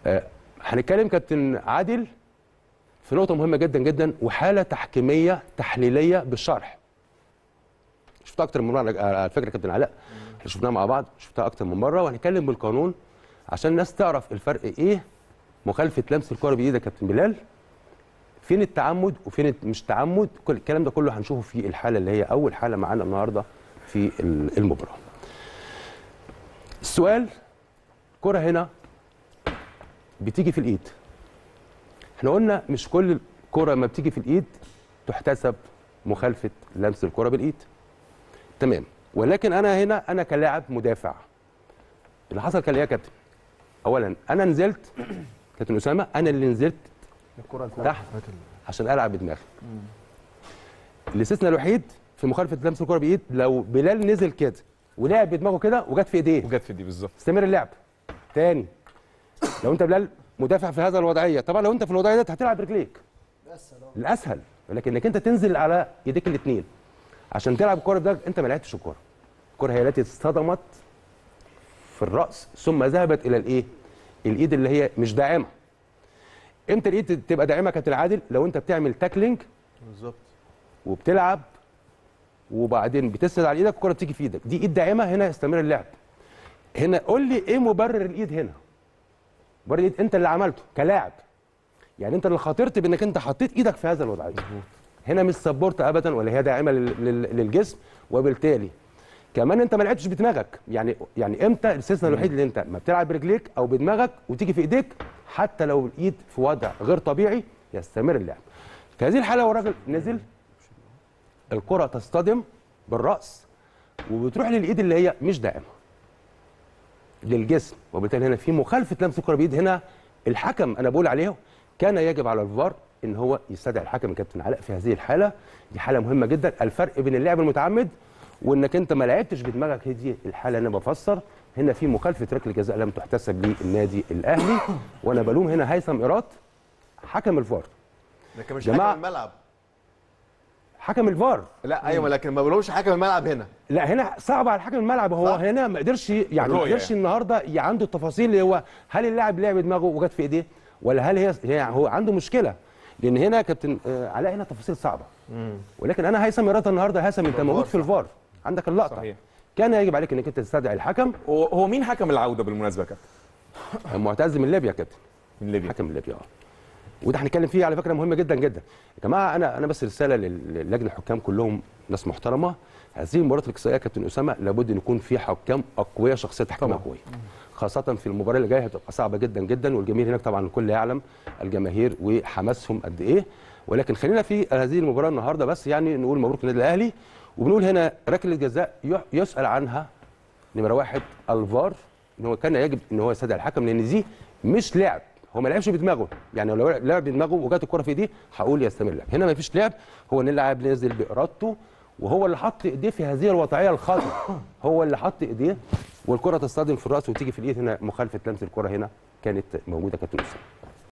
آه، هنتكلم كابتن عادل في نقطه مهمه جدا جدا وحاله تحكيميه تحليليه بالشرح شفتها اكتر من مره على- على فكره كابتن علاء احنا شفناها مع بعض شفتها اكتر من مره وهنتكلم بالقانون عشان الناس تعرف الفرق ايه مخالفه لمس الكره بايد يا كابتن بلال فين التعمد وفين الت- مش تعمد كل الكلام ده كله هنشوفه في الحاله اللي هي اول حاله معانا النهارده في ال- المباراه السؤال كرة هنا بتيجي في الايد احنا قلنا مش كل كرة ما بتيجي في الايد تحتسب مخالفة لمس الكرة بالايد تمام ولكن انا هنا انا كلاعب مدافع اللي حصل كان ايه يا كابتن اولا انا نزلت كابتن اسامه انا اللي نزلت الكره تحت عشان العب بدماغي الاستثناء الوحيد في مخالفه لمس الكره بايد لو بلال نزل كده ولعب بدماغه كده وجت في ايديه وجت في دي بالظبط استمر اللعب تاني لو انت بلال مدافع في هذا الوضعيه طبعا لو انت في الوضعيه ديت هتلعب برجليك الاسهل لكن انك انت تنزل على ايديك الاثنين عشان تلعب الكره ده انت ما لعبتش الكره الكره هي التي اصطدمت في الراس ثم ذهبت الى الايه الايد اللي هي مش داعمه امتى الايد تبقى داعمه كابتن عادل لو انت بتعمل تاكلينج بالظبط وبتلعب وبعدين بتسند على ايدك الكره بتيجي في ايدك دي ايد داعمه هنا يستمر اللعب هنا قول لي ايه مبرر الايد هنا مبرر الايد انت اللي عملته كلاعب يعني انت اللي خاطرت بانك انت حطيت ايدك في هذا الوضعيه هنا مش سبورت ابدا ولا هي داعمه لل- لل- للجسم وبالتالي كمان انت ما لعبتش بدماغك يعني يعني امتى الاستثناء الوحيد اللي انت ما بتلعب برجليك او بدماغك وتيجي في ايديك حتى لو الايد في وضع غير طبيعي يستمر اللعب في هذه الحاله هو الراجل نزل الكره تصطدم بالراس وبتروح للايد اللي هي مش دائمه للجسم وبالتالي هنا في مخالفه لمس الكره بايد هنا الحكم انا بقول عليه كان يجب على الفار ان هو يستدعي الحكم الكابتن علاء في هذه الحاله دي حاله مهمه جدا الفرق بين اللعب المتعمد وانك انت ما لعبتش بدماغك هي دي الحاله اللي انا بفسر هنا في مخالفه ركله جزاء لم تحتسب للنادي الاهلي وانا بلوم هنا هيثم ايراد حكم الفار لكن مش جماعة. حكم الملعب حكم الفار لا ايوه لكن ما بقولهمش حكم الملعب هنا لا هنا صعب على حكم الملعب هو صح. هنا ما قدرش يعني ما الرؤية قدرش النهارده ي- عنده التفاصيل اللي هو هل اللاعب لعب دماغه وجت في ايديه ولا هل هي هي هو عنده مشكله لان هنا كابتن آه، علاء هنا تفاصيل صعبه ولكن انا هيثم ايراد النهارده هيثم انت موجود في الفار عندك اللقطه صحيح. كان يجب عليك انك انت تستدعي الحكم هو هو مين حكم العوده بالمناسبه يا كابتن معتز من ليبيا يا كابتن من ليبيا حكم من ليبيا اه وده هنتكلم فيه على فكره مهمه جدا جدا يا جماعه انا انا بس رساله لل- للجنه الحكام كلهم ناس محترمه هذه المباراه الاقصائيه يا كابتن اسامه لابد ان يكون في حكام اقوياء شخصيه تحكيمها قويه خاصه في المباراه اللي جايه هتبقى صعبه جدا جدا والجماهير هناك طبعا الكل يعلم الجماهير وحماسهم قد ايه ولكن خلينا في هذه المباراه النهارده بس يعني نقول مبروك للنادي الاهلي وبنقول هنا ركله جزاء يح- يسال عنها نمره واحد الفار ان هو كان يجب ان هو يستدعي الحكم لان دي مش لعب هو ما لعبش بدماغه يعني لو لعب بدماغه وجات الكره في ايديه هقول يستمر اللعب هنا ما فيش لعب هو ان اللاعب نزل بارادته وهو اللي حط ايديه في هذه الوضعيه الخطر هو اللي حط ايديه والكره تصطدم في الراس وتيجي في الايد هنا مخالفه لمس الكره هنا كانت موجوده كابتن اسامه